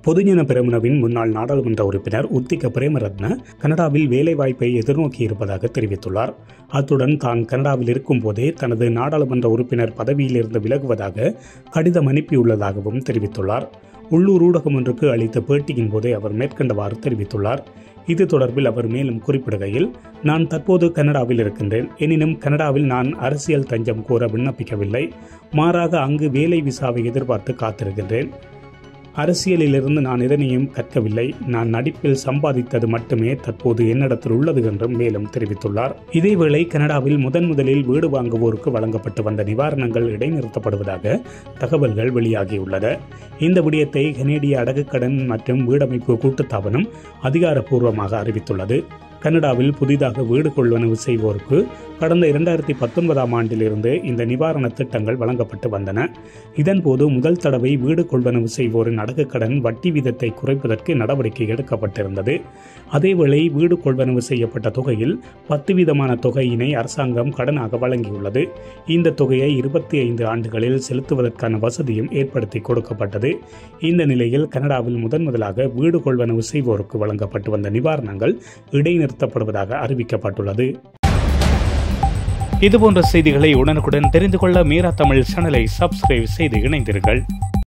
பொதுஜன பெரமுனவின் முன்னாள் நாடாளுமன்ற உறுப்பினர் உத்திக பிரேமரத்ன கனடாவில் வேலைவாய்ப்பை எதிர்நோக்கி இருப்பதாக தெரிவித்துள்ளார் அத்துடன் தான் கனடாவில் இருக்கும் போதே தனது நாடாளுமன்ற உறுப்பினர் பதவியிலிருந்து விலகுவதாக கடிதம் அனுப்பியுள்ளதாகவும் தெரிவித்துள்ளார் உள்ளூர் ஊடகம் ஒன்றுக்கு அளித்த பேட்டியின் போதே அவர் மேற்கண்டவாறு தெரிவித்துள்ளார் இது தொடர்பில் அவர் மேலும் குறிப்பிடுகையில் நான் தற்போது கனடாவில் இருக்கின்றேன் எனினும் கனடாவில் நான் அரசியல் தஞ்சம் கோர விண்ணப்பிக்கவில்லை மாறாக அங்கு வேலை விசாவை எதிர்பார்த்து காத்திருக்கின்றேன் அரசியலிலிருந்து நான் எதனையும் கற்கவில்லை நான் நடிப்பில் சம்பாதித்தது மட்டுமே தற்போது என்னிடத்தில் உள்ளது என்றும் மேலும் தெரிவித்துள்ளார் இதேவேளை கனடாவில் முதன் முதலில் வீடு வாங்குவோருக்கு வழங்கப்பட்டு வந்த நிவாரணங்கள் இடைநிறுத்தப்படுவதாக தகவல்கள் வெளியாகியுள்ளது இந்த விடயத்தை கனேடிய அடகுக்கடன் மற்றும் வீடமைப்பு கூட்டுத்தாபனம் அதிகாரப்பூர்வமாக அறிவித்துள்ளது கனடாவில் புதிதாக வீடு கொள்வனவு செய்வோருக்கு கடந்த இரண்டாயிரத்தி பத்தொன்பதாம் ஆண்டிலிருந்து இந்த நிவாரண திட்டங்கள் வழங்கப்பட்டு வந்தன இதன்போது முதல் தடவை வீடு கொள்வனவு செய்வோரின் அடகுக்கடன் வட்டி வீதத்தை குறைப்பதற்கு நடவடிக்கை எடுக்கப்பட்டிருந்தது அதேவேளை வீடு கொள்வனவு செய்யப்பட்ட தொகையில் பத்து வீதமான தொகையினை அரசாங்கம் கடனாக வழங்கியுள்ளது இந்த தொகையை இருபத்தி ஐந்து ஆண்டுகளில் செலுத்துவதற்கான வசதியும் ஏற்படுத்தி கொடுக்கப்பட்டது இந்த நிலையில் கனடாவில் முதன் முதலாக வீடு கொள்வனவு செய்வோருக்கு வழங்கப்பட்டு வந்த நிவாரணங்கள் இடைநிறுத்தப்படுவதாக அறிவிக்கப்பட்டுள்ளது இதுபோன்ற செய்திகளை உடனுக்குடன் தெரிந்து கொள்ள மீரா தமிழ் சேனலை சப்ஸ்கிரைப் செய்து இணைந்தீர்கள்